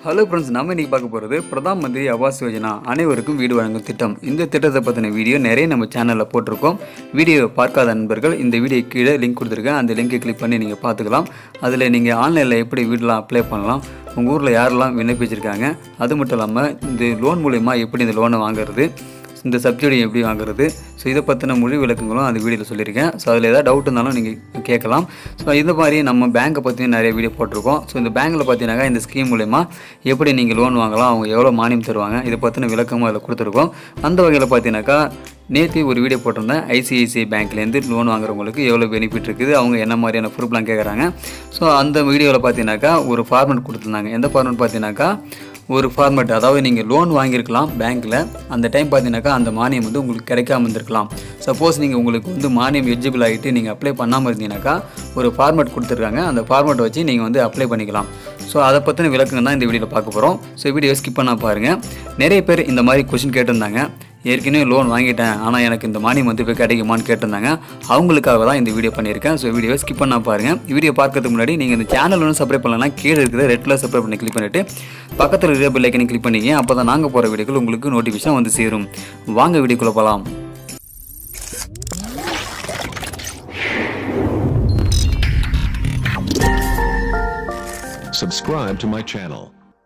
Hello friends நம்ம இன்றைக்கி பார்க்க போகிறது பிரதான் மந்திரி ஆவாஸ் யோஜனா அனைவருக்கும் வீடு வழங்கும் திட்டம் இந்த திட்டத்தை பற்றின வீடியோ நிறைய நம்ம சேனலில் போட்டிருக்கோம் வீடியோ பார்க்காத நண்பர்கள் இந்த வீடியோ கீழே லிங்க் கொடுத்துருக்கேன் அந்த லிங்கை கிளிக் பண்ணி நீங்கள் பார்த்துக்கலாம் அதில் நீங்கள் ஆன்லைனில் எப்படி வீடெலாம் அப்ளை பண்ணலாம் உங்கள் ஊரில் யாரெல்லாம் விண்ணப்பிச்சிருக்காங்க அது மட்டும் இல்லாமல் இந்த லோன் மூலயமா எப்படி இந்த லோனை வாங்குறது இந்த சப்சிடி எப்படி வாங்குறது ஸோ இதை பற்றின முழு விளக்கங்களும் அந்த வீடியோவில் சொல்லியிருக்கேன் ஸோ அதில் ஏதாவது டவுட் இருந்தாலும் நீங்கள் கேட்கலாம் ஸோ இந்த மாதிரி நம்ம பேங்க்கை பற்றியும் நிறைய வீடியோ போட்டிருக்கோம் ஸோ இந்த பேங்க்கில் பார்த்தீங்கன்னாக்கா இந்த ஸ்கீம் மூலயமா எப்படி நீங்கள் லோன் வாங்கலாம் அவங்க எவ்வளோ மானியம் தருவாங்க இதை பற்றின விளக்கமும் அதில் கொடுத்துருக்கோம் அந்த வகையில் பார்த்தீங்கன்னாக்கா நேற்று ஒரு வீடியோ போட்டிருந்தேன் ஐசிஐசிஐ பேங்க்லேருந்து லோன் வாங்குறவங்களுக்கு எவ்வளோ பெனிஃபிட் இருக்குது அவங்க என்ன மாதிரியான ப்ரூஃப்லாம் கேட்குறாங்க ஸோ அந்த வீடியோவில் பார்த்தீங்கன்னாக்கா ஒரு ஃபார்மெட் கொடுத்துருந்தாங்க எந்த ஃபார்மெட் பார்த்தீங்கன்னாக்கா ஒரு ஃபார்மேட் அதாவது நீங்கள் லோன் வாங்கியிருக்கலாம் பேங்க்கில் அந்த டைம் பார்த்தீங்கன்னாக்கா அந்த மானியம் வந்து உங்களுக்கு கிடைக்காம இருந்திருக்கலாம் சப்போஸ் நீங்கள் உங்களுக்கு வந்து மானியம் எலிஜிபிள் ஆகிட்டு நீங்கள் அப்ளை பண்ணாமல் இருந்தீங்கன்னாக்கா ஒரு ஃபார்மேட் கொடுத்துருக்காங்க அந்த ஃபார்மேட்டை வச்சு நீங்கள் வந்து அப்ளை பண்ணிக்கலாம் ஸோ அதை பற்றின விளக்கம் தான் இந்த வீடியோவில் பார்க்க போகிறோம் ஸோ வீடியோ ஸ்கிப் பண்ண பாருங்கள் நிறைய பேர் இந்த மாதிரி கொஷின் கேட்டிருந்தாங்க ஏற்கனவே லோன் வாங்கிட்டேன் ஆனால் எனக்கு இந்த மானியம் வந்து இப்போ கிடைக்குமான்னு கேட்டிருந்தாங்க அவங்களுக்காக தான் இந்த வீடியோ பண்ணியிருக்கேன் ஸோ வீடியோ ஸ்கிப் பண்ணா பாருங்கள் வீடியோ பார்க்கறதுக்கு முன்னாடி நீங்கள் இந்த சேனல் ஒன்று சப்ஸ்கிரைப் பண்ணலன்னா கீழே இருக்கிற ரெட்டில் சப்ஸ்கிரைப் பண்ணி கிளிக் பண்ணிவிட்டு பக்கத்தில் இருக்கிற பெல் ஐக்கனை கிளிக் பண்ணிங்க அப்போ தான் நாங்கள் போகிற வீடியோக்கள் உங்களுக்கு நோட்டிஃபிகேஷன் வந்து சேரும் வாங்க வீடியோக்குள்ளே போகலாம் Subscribe to my channel.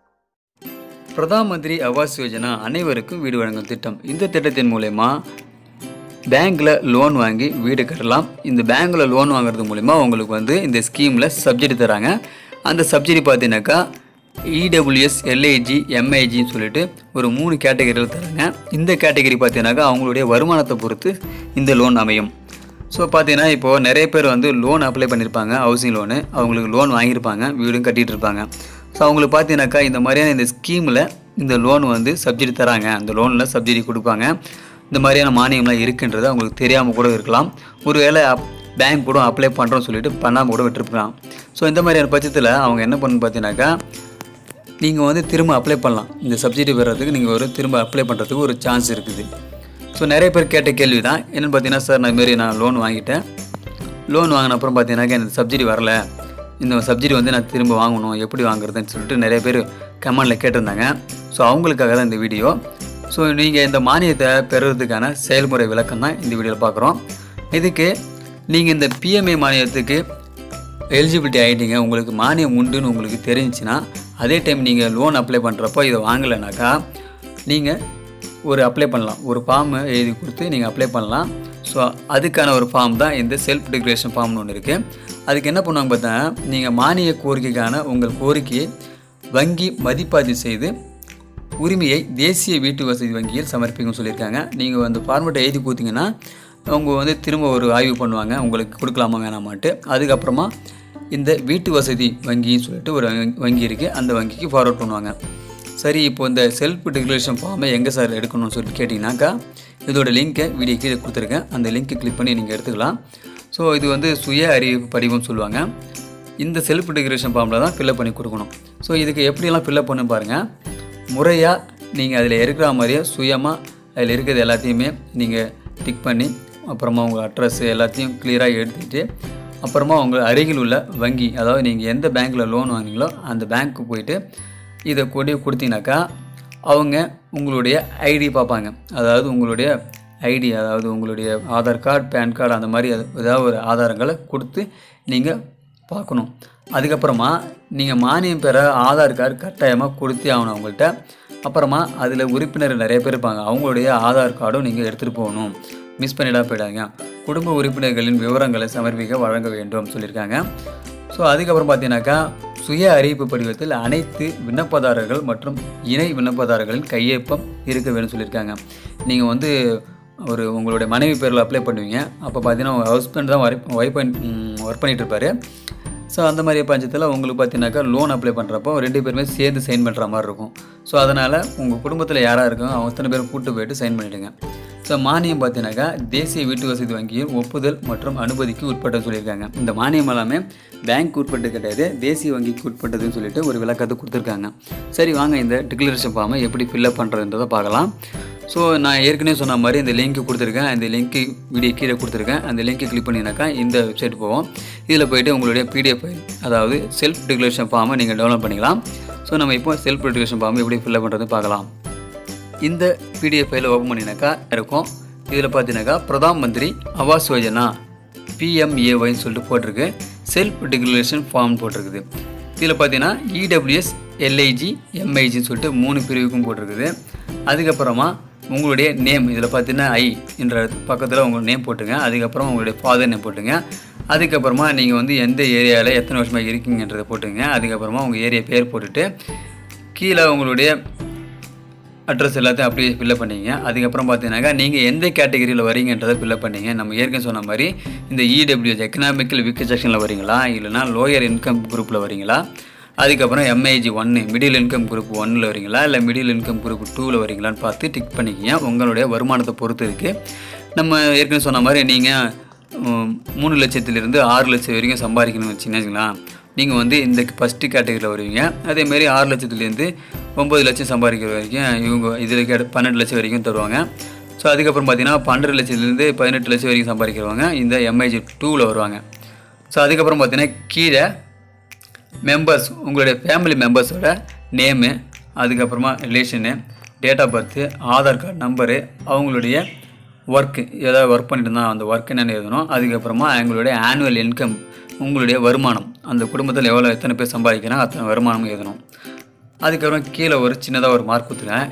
Pradhan மந்திரி ஆவாஸ் யோஜனா அனைவருக்கும் வீடு வழங்கும் திட்டம் இந்த திட்டத்தின் மூலயமா பேங்க்கில் லோன் வாங்கி வீடு கட்டலாம் இந்த பேங்க்கில் லோன் வாங்குறது மூலிமா உங்களுக்கு வந்து இந்த ஸ்கீமில் சப்சிடி தராங்க அந்த சப்சிடி பார்த்தீங்கன்னாக்கா இடபிள்யூஎஸ் எல்ஐஜி எம்ஐஜின்னு சொல்லிட்டு ஒரு மூணு கேட்டகரியில் தராங்க இந்த கேட்டகரி பார்த்தீங்கன்னாக்கா அவங்களுடைய வருமானத்தை பொறுத்து இந்த லோன் அமையும் ஸோ பார்த்தீங்கன்னா இப்போது நிறைய பேர் வந்து லோன் அப்ளை பண்ணியிருப்பாங்க ஹவுசிங் லோனு அவங்களுக்கு லோன் வாங்கியிருப்பாங்க வீடும் கட்டிகிட்டு இருப்பாங்க ஸோ அவங்களுக்கு பார்த்தீங்கன்னாக்கா இந்த மாதிரியான இந்த ஸ்கீமில் இந்த லோன் வந்து சப்சிடி தராங்க அந்த லோனில் சப்சிடி கொடுப்பாங்க இந்த மாதிரியான மானியம்லாம் இருக்குன்றது அவங்களுக்கு தெரியாமல் கூட இருக்கலாம் ஒருவேளை அப் பேங்க் கூட அப்ளை பண்ணுறோன்னு சொல்லிட்டு பண்ணாமல் கூட விட்டுருக்கலாம் ஸோ இந்த மாதிரியான பட்சத்தில் அவங்க என்ன பண்ணணும் பார்த்தீங்கன்னாக்கா நீங்கள் வந்து திரும்ப அப்ளை பண்ணலாம் இந்த சப்சிடி பெறதுக்கு நீங்கள் ஒரு திரும்ப அப்ளை பண்ணுறதுக்கு ஒரு சான்ஸ் இருக்குது ஸோ நிறைய பேர் கேட்ட கேள்வி தான் என்னென்னு பார்த்தீங்கன்னா சார் நான் இதுமாரி நான் லோன் வாங்கிட்டேன் லோன் வாங்கின அப்புறம் பார்த்தீங்கன்னாக்கா எனக்கு சப்சிடி வரல இந்த சப்சிடி வந்து நான் திரும்ப வாங்கணும் எப்படி வாங்குறதுன்னு சொல்லிட்டு நிறைய பேர் கமெண்டில் கேட்டிருந்தாங்க ஸோ அவங்களுக்காக தான் இந்த வீடியோ ஸோ நீங்கள் இந்த மானியத்தை பெறுறதுக்கான செயல்முறை விளக்கம் தான் இந்த வீடியோவில் பார்க்குறோம் இதுக்கு நீங்கள் இந்த பிஎம்ஏ மானியத்துக்கு எலிஜிபிலிட்டி ஆகிட்டீங்க உங்களுக்கு மானியம் உண்டுன்னு உங்களுக்கு தெரிஞ்சுன்னா அதே டைம் நீங்கள் லோன் அப்ளை பண்ணுறப்போ இதை வாங்கலைனாக்கா நீங்கள் ஒரு அப்ளை பண்ணலாம் ஒரு ஃபார்மை எழுதி கொடுத்து நீங்கள் அப்ளை பண்ணலாம் ஸோ அதுக்கான ஒரு ஃபார்ம் தான் இந்த செல்ஃப் டிக்ளரேஷன் ஃபார்ம்னு ஒன்று இருக்குது அதுக்கு என்ன பண்ணுவாங்க பார்த்தா நீங்கள் மானிய கோரிக்கைக்கான உங்கள் கோரிக்கையை வங்கி மதிப்பாய்வு செய்து உரிமையை தேசிய வீட்டு வசதி வங்கியில் சமர்ப்பிக்கணும்னு சொல்லியிருக்காங்க நீங்கள் அந்த ஃபார்மெட்டை எழுதி கொடுத்தீங்கன்னா அவங்க வந்து திரும்ப ஒரு ஆய்வு பண்ணுவாங்க உங்களுக்கு கொடுக்கலாமா வேணாமான்ட்டு அதுக்கப்புறமா இந்த வீட்டு வசதி வங்கின்னு சொல்லிட்டு ஒரு வங்கி- வங்கி இருக்குது அந்த வங்கிக்கு ஃபார்வர்ட் பண்ணுவாங்க சரி இப்போ இந்த செல்ஃப் டிக்ளரேஷன் ஃபார்மை எங்கே சார் எடுக்கணும்னு சொல்லிட்டு கேட்டிங்கனாக்கா இதோட லிங்க்கை வீடியோ கீழே கொடுத்துருக்கேன் அந்த லிங்க்கை கிளிக் பண்ணி நீங்கள் எடுத்துக்கலாம் ஸோ இது வந்து சுய அறிவிப்பு படிவம் சொல்லுவாங்க இந்த செல்ஃப் டிக்ளரேஷன் ஃபார்மில் தான் ஃபில்அப் பண்ணி கொடுக்கணும் ஸோ இதுக்கு எப்படியெல்லாம் ஃபில்அப் பண்ணு பாருங்கள் முறையாக நீங்கள் அதில் இருக்கிற மாதிரியே சுயமாக அதில் இருக்கிறது எல்லாத்தையுமே நீங்கள் டிக் பண்ணி அப்புறமா உங்கள் அட்ரஸ் எல்லாத்தையும் கிளியராக எடுத்துக்கிட்டு அப்புறமா உங்கள் அருகில் உள்ள வங்கி அதாவது நீங்கள் எந்த பேங்க்கில் லோன் வாங்கினீங்களோ அந்த பேங்க்கு போயிட்டு இதை கொண்டு கொடுத்தீங்கனாக்கா அவங்க உங்களுடைய ஐடி பார்ப்பாங்க அதாவது உங்களுடைய ஐடி அதாவது உங்களுடைய ஆதார் கார்டு பேன் கார்டு அந்த மாதிரி அது- ஏதாவது ஒரு ஆதாரங்களை கொடுத்து நீங்கள் பார்க்கணும் அதுக்கப்புறமா நீங்கள் மானியம் பெற ஆதார் கார்டு கட்டாயமாக கொடுத்தே ஆகணும் அவங்கள்ட்ட அப்புறமா அதில் உறுப்பினர் நிறைய பேர் இருப்பாங்க அவங்களுடைய ஆதார் கார்டும் நீங்கள் எடுத்துகிட்டு போகணும் மிஸ் பண்ணிடா போயிடாங்க குடும்ப உறுப்பினர்களின் விவரங்களை சமர்ப்பிக்க வழங்க வேண்டும் சொல்லியிருக்காங்க ஸோ அதுக்கப்புறம் பார்த்தீங்கன்னாக்கா சுய அறிவிப்பு படிவத்தில் அனைத்து விண்ணப்பதாரர்கள் மற்றும் இணை விண்ணப்பதாரர்களின் கையொப்பம் இருக்க வேணும்னு சொல்லியிருக்காங்க நீங்கள் வந்து ஒரு உங்களுடைய மனைவி பேரில் அப்ளை பண்ணுவீங்க அப்போ பார்த்தீங்கன்னா உங்கள் ஹஸ்பண்ட் தான் ஒய்ஃப் ஒர்க் பண்ணிட்டு இருப்பாரு ஸோ அந்த மாதிரி பட்சத்தில் உங்களுக்கு பார்த்தீங்கன்னாக்கா லோன் அப்ளை பண்ணுறப்போ ரெண்டு பேருமே சேர்ந்து சைன் பண்ணுற மாதிரி இருக்கும் ஸோ அதனால் உங்கள் குடும்பத்தில் யாராக இருக்கோ அவங்க அத்தனை பேரும் கூட்டு போயிட்டு சைன் பண்ணிவிடுங்க ஸோ மானியம் பார்த்தீங்கன்னாக்கா தேசிய வீட்டு வசதி வங்கியின் ஒப்புதல் மற்றும் அனுமதிக்கு உட்பட்ட சொல்லியிருக்காங்க இந்த மானியம் எல்லாமே பேங்க் உட்பட்டு கிடையாது தேசிய வங்கிக்கு உட்பட்டதுன்னு சொல்லிட்டு ஒரு விளக்கத்தை கொடுத்துருக்காங்க சரி வாங்க இந்த டிக்ளரேஷன் ஃபார்மை எப்படி ஃபில்அப் பண்ணுறதுன்றதை பார்க்கலாம் ஸோ நான் ஏற்கனவே சொன்ன மாதிரி இந்த லிங்க் கொடுத்துருக்கேன் இந்த லிங்க்கு வீடியோ கீழே கொடுத்துருக்கேன் அந்த லிங்க்கை கிளிக் பண்ணினாக்கா இந்த வெப்சைட் போவோம் இதில் போயிட்டு உங்களுடைய பிடிஎஃப் ஃபைல் அதாவது செல்ஃப் டிக்ளரேஷன் ஃபார்மை நீங்கள் டவுன்லோட் பண்ணிக்கலாம் ஸோ நம்ம இப்போ செல்ஃப் டிக்ளரேஷன் ஃபார்ம் எப்படி ஃபில்அப் பண்ணுறது பார்க்கலாம் இந்த பிடிஎஃப் ஃபைலை ஓப்பன் பண்ணினாக்கா இருக்கும் இதில் பார்த்தீங்கன்னாக்கா பிரதான் மந்திரி ஆவாஸ் யோஜனா பிஎம்ஏஒய்னு சொல்லிட்டு போட்டிருக்கு செல்ஃப் டிக்ளரேஷன் ஃபார்ம் போட்டிருக்குது இதில் பார்த்தீங்கன்னா இடபிள்யூஎஸ் எல்ஐஜி எம்ஐஜின்னு சொல்லிட்டு மூணு பிரிவுக்கும் போட்டிருக்குது அதுக்கப்புறமா உங்களுடைய நேம் இதில் பார்த்தீங்கன்னா ஐ என்ற பக்கத்தில் உங்கள் நேம் போட்டுங்க அதுக்கப்புறம் உங்களுடைய ஃபாதர் நேம் போட்டுங்க அதுக்கப்புறமா நீங்கள் வந்து எந்த ஏரியாவில் எத்தனை வருஷமாக இருக்கீங்கன்றதை போட்டுங்க அதுக்கப்புறமா உங்கள் ஏரியா பேர் போட்டுட்டு கீழே உங்களுடைய அட்ரஸ் எல்லாத்தையும் அப்படியே ஃபில்அப் பண்ணிங்க அதுக்கப்புறம் பார்த்தீங்கன்னாக்கா நீங்கள் எந்த கேட்டகரியில் வரீங்கன்றதை ஃபில்அப் பண்ணிங்க நம்ம ஏற்கனவே சொன்ன மாதிரி இந்த இடபிள்யூஎஸ் எக்கனாமிக்கல் வீக் செக்ஷனில் வரீங்களா இல்லைனா லோயர் இன்கம் குரூப்பில் வரீங்களா அதுக்கப்புறம் எம்ஐஜி ஒன்று மிடில் இன்கம் குரூப் ஒன்னில் வரீங்களா இல்லை மிடில் இன்கம் குரூப் டூவில் வரீங்களான்னு பார்த்து டிக் பண்ணிக்கிங்க உங்களுடைய வருமானத்தை பொறுத்து இருக்குது நம்ம ஏற்கனவே சொன்ன மாதிரி நீங்கள் உம், மூணு லட்சத்திலிருந்து ஆறு லட்சம் வரைக்கும் சம்பாதிக்கணும்னு வச்சுங்கன்னா நீங்கள் வந்து இந்த ஃபஸ்ட்டு கேட்டகரியில் வருவீங்க அதேமாரி ஆறு லட்சத்துலேருந்து ஒம்பது லட்சம் சம்பாதிக்கிற வரைக்கும் இவங்க இதில் கேட்ட பன்னெண்டு லட்சம் வரைக்கும் தருவாங்க ஸோ அதுக்கப்புறம் பார்த்தீங்கன்னா பன்னெண்டு லட்சத்துலேருந்து பதினெட்டு லட்சம் வரைக்கும் சம்பாதிக்கிறவங்க இந்த எம்ஐஜி டூவில் வருவாங்க ஸோ அதுக்கப்புறம் பார்த்தீங்கன்னா கீழே மெம்பர்ஸ் உங்களுடைய ஃபேமிலி மெம்பர்ஸோட நேமு அதுக்கப்புறமா relation date of birth Aadhaar card number அவங்களுடைய ஒர்க்கு ஏதாவது ஒர்க் பண்ணிட்டு இருந்தால் அந்த ஒர்க் என்னென்னு எழுதணும் அதுக்கப்புறமா அவங்களுடைய ஆனுவல் இன்கம் உங்களுடைய வருமானம் அந்த குடும்பத்தில் எவ்வளோ எத்தனை பேர் சம்பாதிக்கிறாங்க அத்தனை வருமானம் எழுதணும் அதுக்கப்புறம் கீழே ஒரு சின்னதாக ஒரு மார்க் கொடுத்துருக்கேன்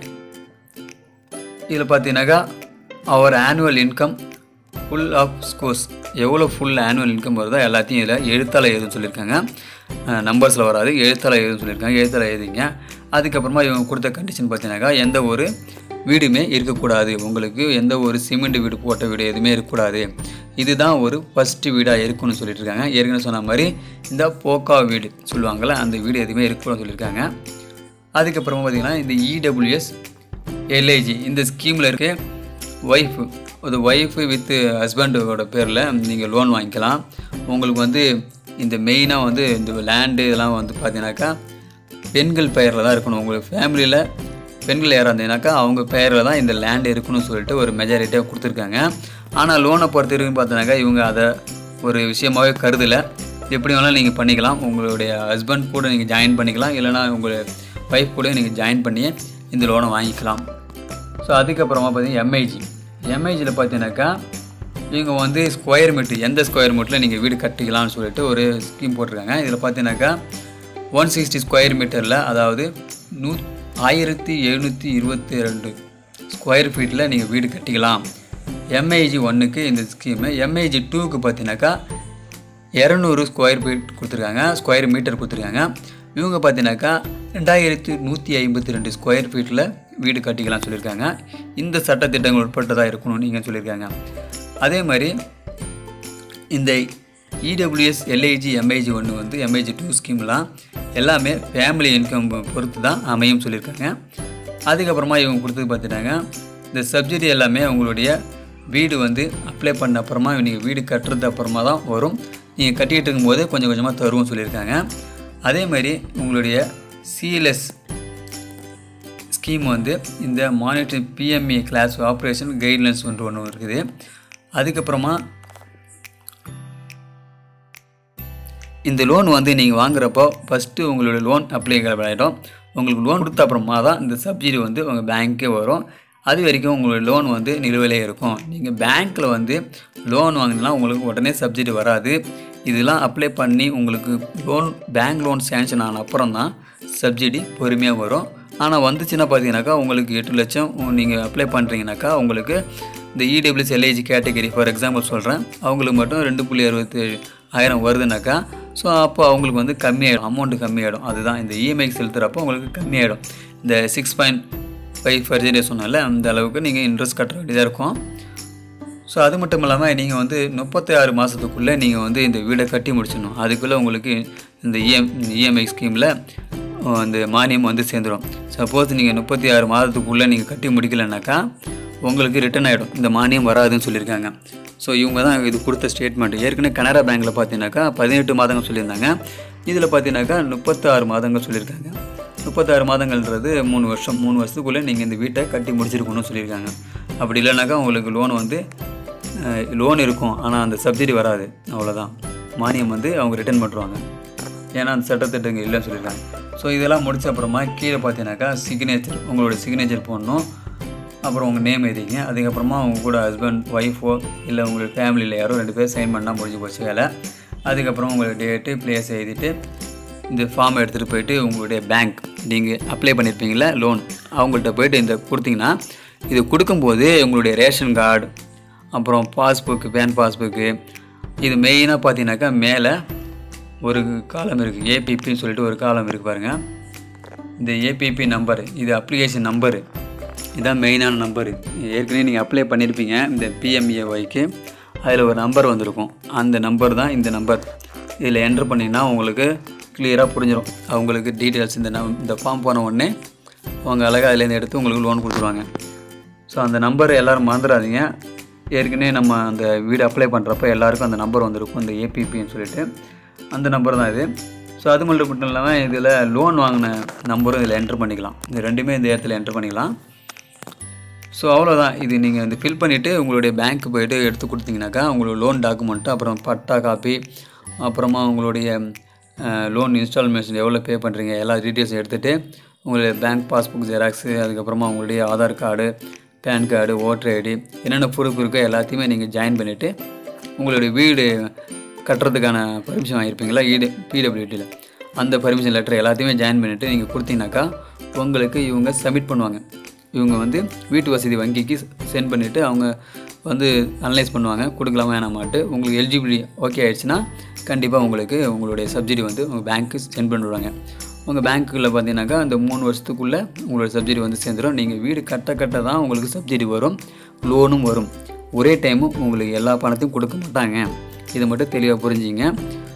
இதில் பார்த்தீங்கன்னாக்கா அவர் annual income full of scores எவ்வளோ ஃபுல் ஆனுவல் இன்கம் வருதோ எல்லாத்தையும் இதில் எழுத்தால் எழுதுன்னு சொல்லியிருக்காங்க நம்பர்ஸில் வராது எழுத்தால் எழுதுன்னு சொல்லியிருக்காங்க எழுத்தால் எழுதிங்க அதுக்கப்புறமா இவங்க கொடுத்த கண்டிஷன் பார்த்தீங்கன்னாக்கா எந்த ஒரு வீடுமே இருக்கக்கூடாது உங்களுக்கு எந்த ஒரு சிமெண்ட் வீடு போட்ட வீடு எதுவுமே இருக்கக்கூடாது இதுதான் ஒரு ஃபஸ்ட்டு வீடாக இருக்கும்னு சொல்லிட்டு இருக்காங்க ஏற்கனவே சொன்ன மாதிரி இந்த போக்கா வீடு சொல்லுவாங்கள்ல அந்த வீடு எதுவுமே இருக்கக்கூடாதுன்னு சொல்லியிருக்காங்க அதுக்கப்புறமா பார்த்தீங்கன்னா இந்த இடபிள்யூஎஸ் எல்ஐஜி இந்த ஸ்கீமில் இருக்க ஒய்ஃபு ஒரு ஒய்ஃபு வித் ஹஸ்பண்டோட பேரில் நீங்கள் லோன் வாங்கிக்கலாம் உங்களுக்கு வந்து இந்த மெயினாக வந்து இந்த லேண்டு இதெல்லாம் வந்து பார்த்தீங்கன்னாக்கா பெண்கள் பெயரில் தான் இருக்கணும் உங்களுக்கு ஃபேமிலியில் பெண்கள் யாராக இருந்தீங்கன்னாக்கா அவங்க பெயரில் தான் இந்த லேண்ட் இருக்கணும்னு சொல்லிட்டு ஒரு மெஜாரிட்டியாக கொடுத்துருக்காங்க ஆனால் லோனை பொறுத்த வரைக்கும் பார்த்தீங்கன்னாக்கா இவங்க அதை ஒரு விஷயமாகவே கருதலை எப்படி வேணாலும் நீங்கள் பண்ணிக்கலாம் உங்களுடைய ஹஸ்பண்ட் கூட நீங்கள் ஜாயின் பண்ணிக்கலாம் இல்லைனா உங்கள் ஒய்ஃப் கூட நீங்கள் ஜாயின் பண்ணி இந்த லோனை வாங்கிக்கலாம் ஸோ அதுக்கப்புறமா பார்த்தீங்கன்னா எம்ஐஜி எம்ஐஜியில் பார்த்தீங்கன்னாக்கா இவங்க வந்து ஸ்கொயர் மீட்டர் எந்த ஸ்கொயர் மீட்டரில் நீங்கள் வீடு கட்டிக்கலாம்னு சொல்லிட்டு ஒரு ஸ்கீம் போட்டிருக்காங்க இதில் பார்த்தீங்கன்னாக்கா ஒன் சிக்ஸ்டி ஸ்கொயர் மீட்டரில் அதாவது நூ ஆயிரத்தி எழுநூற்றி இருபத்தி ரெண்டு ஸ்கொயர் ஃபீட்டில் நீங்கள் வீடு கட்டிக்கலாம் எம்ஐஜி ஒன்றுக்கு இந்த ஸ்கீமு எம்ஐஜி டூக்கு பார்த்தீங்கன்னாக்கா இரநூறு ஸ்கொயர் ஃபீட் கொடுத்துருக்காங்க ஸ்கொயர் மீட்டர் கொடுத்துருக்காங்க இவங்க பார்த்தீங்கன்னாக்கா ரெண்டாயிரத்தி நூற்றி ஐம்பத்தி ரெண்டு ஸ்கொயர் ஃபீட்டில் வீடு கட்டிக்கலாம் சொல்லியிருக்காங்க இந்த சட்டத்திட்டங்கள் உட்பட்டதாக இருக்கணும்னு நீங்கள் சொல்லியிருக்காங்க அதே மாதிரி இந்த இடபிள்யூஎஸ் எல்ஐஜி எம்ஐஜி ஒன்று வந்து எம்ஐஜி டூ ஸ்கீம்லாம் எல்லாமே ஃபேமிலி இன்கம் பொறுத்து தான் அமையும் சொல்லியிருக்காங்க அதுக்கப்புறமா இவங்க கொடுத்தது பார்த்துட்டாங்க இந்த சப்சிடி எல்லாமே உங்களுடைய வீடு வந்து அப்ளை பண்ண அப்புறமா நீங்கள் வீடு கட்டுறது அப்புறமா தான் வரும் நீங்கள் கட்டிக்கிட்டு இருக்கும்போது கொஞ்சம் கொஞ்சமாக தருவோம் சொல்லியிருக்காங்க அதே மாதிரி உங்களுடைய சிஎல்எஸ் ஸ்கீம் வந்து இந்த monitoring PMA class operation guidelines ஒன்று ஒன்று இருக்குது அதுக்கப்புறமா இந்த லோன் வந்து நீங்கள் வாங்குறப்போ ஃபஸ்ட்டு உங்களுடைய லோன் அப்ளை ஆகிடும் உங்களுக்கு லோன் கொடுத்த அப்புறமா தான் இந்த சப்சிடி வந்து உங்கள் பேங்க்கே வரும் அது வரைக்கும் உங்களுடைய லோன் வந்து நிலுவையிலே இருக்கும் நீங்கள் பேங்க்கில் வந்து லோன் வாங்கினா உங்களுக்கு உடனே சப்சிடி வராது இதெல்லாம் அப்ளை பண்ணி உங்களுக்கு லோன் பேங்க் லோன் சேங்ஷன் ஆன அப்புறம் தான் சப்சிடி பொறுமையாக வரும் ஆனால் வந்துச்சுன்னா பார்த்தீங்கன்னாக்கா உங்களுக்கு எட்டு லட்சம் நீங்கள் அப்ளை பண்ணுறீங்கனாக்கா உங்களுக்கு இந்த EWS LIG category for example சொல்கிறேன் அவங்களுக்கு மட்டும் ரெண்டு புள்ளி அறுபத்தேழு ஆயிரம் வருதுனாக்கா ஸோ அப்போ அவங்களுக்கு வந்து கம்மியாயிடும் அமௌண்ட்டு கம்மியாயிடும் அதுதான் இந்த இஎம்ஐ செலுத்துகிறப்போ உங்களுக்கு கம்மியாயிடும் இந்த சிக்ஸ் பாயிண்ட் ஃபைவ் பர்சன்டேஜ் சொன்னால அந்த அளவுக்கு நீங்கள் இன்ட்ரெஸ்ட் கட்ட வேண்டியதாக இருக்கும் ஸோ அது மட்டும் இல்லாமல் நீங்கள் வந்து முப்பத்தி ஆறு மாதத்துக்குள்ளே நீங்கள் வந்து இந்த வீடை கட்டி முடிச்சிடணும் அதுக்குள்ளே உங்களுக்கு இந்த இஎம் இஎம்ஐ ஸ்கீமில் அந்த மானியம் வந்து சேர்ந்துடும் சப்போஸ் நீங்கள் முப்பத்தி ஆறு மாதத்துக்குள்ளே நீங்கள் கட்டி முடிக்கலைனாக்கா உங்களுக்கு ரிட்டர்ன் ஆகிடும் இந்த மானியம் வராதுன்னு சொல்லியிருக்காங்க ஸோ இவங்க தான் இது கொடுத்த ஸ்டேட்மெண்ட் ஏற்கனவே கனரா பேங்க்கில் பார்த்தீங்கன்னாக்கா பதினெட்டு மாதங்கள் சொல்லியிருந்தாங்க இதில் பார்த்தீங்கன்னாக்கா முப்பத்தாறு மாதங்கள் சொல்லியிருக்காங்க முப்பத்தாறு மாதங்கள்ன்றது மூணு வருஷம் மூணு வருஷத்துக்குள்ளே நீங்கள் இந்த வீட்டை கட்டி முடிச்சிருக்கணும்னு சொல்லியிருக்காங்க அப்படி இல்லைனாக்கா உங்களுக்கு லோன் வந்து லோன் இருக்கும் ஆனால் அந்த சப்சிடி வராது அவ்வளோதான் மானியம் வந்து அவங்க ரிட்டர்ன் பண்ணுறாங்க ஏன்னா அந்த சட்டத்திட்டங்கள் இல்லைன்னு சொல்லியிருக்காங்க ஸோ இதெல்லாம் முடிச்ச அப்புறமா கீழே பார்த்தீங்கன்னாக்கா சிக்னேச்சர் உங்களோட சிக்னேச்சர் போடணும் அப்புறம் உங்கள் நேம் எழுதிங்க அதுக்கப்புறமா உங்க கூட ஹஸ்பண்ட் ஒய்ஃபோ இல்லை உங்கள் ஃபேமிலியில் யாரோ ரெண்டு பேர் சைன் பண்ணால் முடிஞ்சு போச்சு வேலை அதுக்கப்புறம் உங்களோட டேட்டு பிளேஸ் எழுதிட்டு இந்த ஃபார்ம் எடுத்துகிட்டு போயிட்டு உங்களுடைய பேங்க் நீங்கள் அப்ளை பண்ணியிருப்பீங்களா லோன் அவங்கள்ட்ட போயிட்டு இந்த கொடுத்தீங்கன்னா இது கொடுக்கும்போது உங்களுடைய ரேஷன் கார்டு அப்புறம் பாஸ்புக்கு பேன் பாஸ்புக்கு இது மெயினாக பார்த்தீங்கன்னாக்கா மேலே ஒரு காலம் இருக்குது ஏபிபின்னு சொல்லிட்டு ஒரு காலம் இருக்குது பாருங்கள் இந்த ஏபிபி நம்பர் இது அப்ளிகேஷன் நம்பரு இதுதான் மெயினான நம்பரு ஏற்கனவே நீங்கள் அப்ளை பண்ணியிருப்பீங்க இந்த பிஎம்ஏஒய்க்கு அதில் ஒரு நம்பர் வந்திருக்கும் அந்த நம்பர் தான் இந்த நம்பர் இதில் என்ட்ரு பண்ணிங்கன்னா உங்களுக்கு கிளியராக புரிஞ்சிடும் அவங்களுக்கு டீட்டெயில்ஸ் இந்த நம் இந்த ஃபார்ம் போன உடனே அவங்க அழகாக அதுலேருந்து எடுத்து உங்களுக்கு லோன் கொடுத்துருவாங்க ஸோ அந்த நம்பர் எல்லோரும் மறந்துடாதீங்க ஏற்கனவே நம்ம அந்த வீடு அப்ளை பண்ணுறப்ப எல்லாருக்கும் அந்த நம்பர் வந்திருக்கும் இந்த ஏபிபின்னு சொல்லிட்டு அந்த நம்பர் தான் இது ஸோ அது மட்டும் மட்டும் இல்லாமல் இதில் லோன் வாங்கின நம்பரும் இதில் என்ட்ரு பண்ணிக்கலாம் இந்த ரெண்டுமே இந்த இடத்துல என்ட்ரு பண்ணிக்கலாம் ஸோ அவ்வளோதான் இது நீங்கள் இந்த ஃபில் பண்ணிவிட்டு உங்களுடைய பேங்க்கு போயிட்டு எடுத்து கொடுத்தீங்கன்னாக்கா உங்களோட லோன் டாக்குமெண்ட்டு அப்புறம் பட்டா காப்பி அப்புறமா உங்களுடைய லோன் இன்ஸ்டால்மெண்ட்ஸ் எவ்வளோ பே பண்ணுறீங்க எல்லா டீட்டெயில்ஸும் எடுத்துகிட்டு உங்களுடைய பேங்க் பாஸ்புக் ஜெராக்ஸு அதுக்கப்புறமா உங்களுடைய Aadhaar card PAN card voter ID என்னென்ன ப்ரூஃப் இருக்கோ எல்லாத்தையுமே நீங்கள் ஜாயின் பண்ணிவிட்டு உங்களுடைய வீடு கட்டுறதுக்கான பர்மிஷன் வாங்கியிருப்பீங்களா ஈடு பிடபிள்யூடியில் அந்த பர்மிஷன் லெட்டர் எல்லாத்தையுமே ஜாயின் பண்ணிவிட்டு நீங்கள் கொடுத்தீங்கன்னாக்கா உங்களுக்கு இவங்க சப்மிட் பண்ணுவாங்க இவங்க வந்து வீட்டு வசதி வங்கிக்கு சென்ட் பண்ணிவிட்டு அவங்க வந்து அனலைஸ் பண்ணுவாங்க கொடுக்கலாமா வேணாமாட்டு உங்களுக்கு எலிஜிபிலிட்டி ஓகே ஆயிடுச்சுன்னா கண்டிப்பாக உங்களுக்கு உங்களுடைய சப்சிடி வந்து உங்கள் பேங்க்கு சென்ட் பண்ணிவிடுவாங்க உங்கள் பேங்க்கில் பார்த்தீங்கன்னாக்கா அந்த மூணு வருஷத்துக்குள்ளே உங்களோட சப்சிடி வந்து சேர்ந்துடும் நீங்கள் வீடு கட்ட கட்ட தான் உங்களுக்கு சப்சிடி வரும் லோனும் வரும் ஒரே டைமும் உங்களுக்கு எல்லா பணத்தையும் கொடுக்க மாட்டாங்க இதை மட்டும் தெளிவாக புரிஞ்சிங்க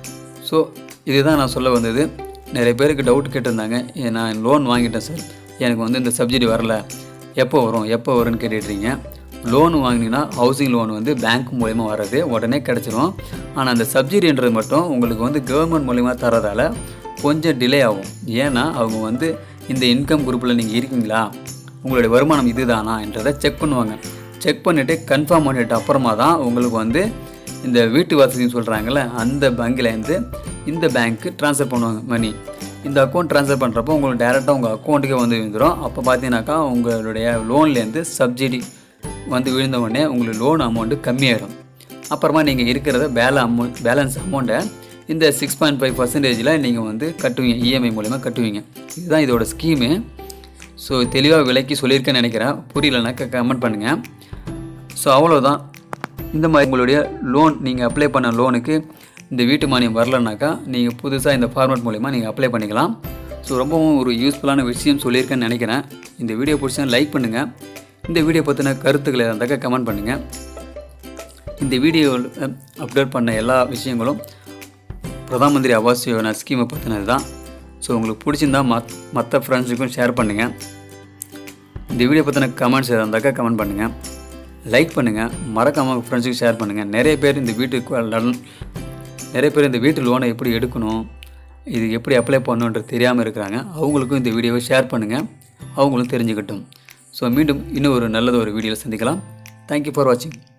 ஸோ இதுதான் நான் சொல்ல வந்தது நிறைய பேருக்கு டவுட் கேட்டிருந்தாங்க "ஏ, நான் லோன் வாங்கிட்டேன் சார் எனக்கு வந்து இந்த சப்சிடி வரல எப்போ வரும் எப்போ வரும்னு கேட்டுட்றீங்க லோன் வாங்கினீங்கன்னா ஹவுசிங் லோன் வந்து பேங்க் மூலயமா வர்றது உடனே கிடச்சிரும் ஆனால் அந்த சப்சிடின்றது மட்டும் உங்களுக்கு வந்து கவர்மெண்ட் மூலயமா தரதால கொஞ்சம் டிலே ஆகும் ஏன்னா அவங்க வந்து இந்த இன்கம் குரூப்பில் நீங்கள் இருக்கீங்களா உங்களுடைய வருமானம் இதுதானா என்றதை செக் பண்ணுவாங்க செக் பண்ணிவிட்டு கன்ஃபார்ம் பண்ணிட்டு அப்புறமா தான் உங்களுக்கு வந்து இந்த வீட்டு வசதின்னு சொல்கிறாங்கல்ல அந்த வங்கிலேருந்து இந்த பேங்க்கு ட்ரான்ஸ்ஃபர் பண்ணுவாங்க மணி இந்த அக்கௌண்ட் ட்ரான்ஸ்ஃபர் பண்ணுறப்போ உங்களுக்கு டேரெக்டாக உங்கள் அக்கௌண்ட்டுக்கே வந்து விழுந்துடும் அப்போ பார்த்தீங்கன்னாக்கா உங்களுடைய லோன்லேருந்து சப்சிடி வந்து விழுந்த உடனே உங்களுக்கு லோன் அமௌண்ட்டு கம்மியாயிடும் அப்புறமா நீங்கள் இருக்கிறத பேல அமௌண்ட் பேலன்ஸ் அமௌண்ட்டை இந்த சிக்ஸ் பாயிண்ட் ஃபைவ் பர்சன்டேஜில் நீங்கள் வந்து கட்டுவீங்க இஎம்ஐ மூலிமா கட்டுவீங்க இதுதான் இதோட ஸ்கீமு ஸோ தெளிவாக விலைக்கு சொல்லியிருக்கேன்னு நினைக்கிறேன் புரியலனாக்கா கமெண்ட் பண்ணுங்கள் ஸோ அவ்வளோதான் இந்த மாதிரி உங்களுடைய லோன் நீங்கள் அப்ளை பண்ண லோனுக்கு இந்த வீட்டு மானியம் வரலனாக்கா நீங்கள் புதுசாக இந்த ஃபார்மேட் மூலிமா நீங்கள் அப்ளை பண்ணிக்கலாம் ஸோ ரொம்பவும் ஒரு யூஸ்ஃபுல்லான விஷயம் சொல்லியிருக்கேன்னு நினைக்கிறேன் இந்த வீடியோ பிடிச்சா லைக் பண்ணுங்கள் இந்த வீடியோ பற்றின கருத்துக்களை இருந்தாக்கா கமெண்ட் பண்ணுங்கள் இந்த வீடியோவில் அப்லோட் பண்ண எல்லா விஷயங்களும் பிரதான் மந்திரி ஆவாஸ் யோஜனா ஸ்கீமை பற்றினது தான் ஸோ உங்களுக்கு பிடிச்சிருந்தா மத் மற்ற ஃப்ரெண்ட்ஸுக்கும் ஷேர் பண்ணுங்கள் இந்த வீடியோ பற்றின கமெண்ட்ஸ் எதாவது இருந்தாக்கா கமெண்ட் பண்ணுங்கள் லைக் பண்ணுங்கள் மறக்காமல் ஃப்ரெண்ட்ஸுக்கு ஷேர் பண்ணுங்கள் நிறைய பேர் இந்த வீட்டுக்கு லன்- நிறைய பேர் இந்த வீட்டு லோனை எப்படி எடுக்கணும் இது எப்படி அப்ளை பண்ணணுன்றது தெரியாமல் இருக்கிறாங்க அவங்களுக்கும் இந்த வீடியோவை ஷேர் பண்ணுங்கள் அவங்களும் தெரிஞ்சுக்கட்டும் ஸோ மீண்டும் இன்னும் ஒரு நல்லது ஒரு வீடியோவில் சந்திக்கலாம் தேங்க்யூ ஃபார் வாட்சிங்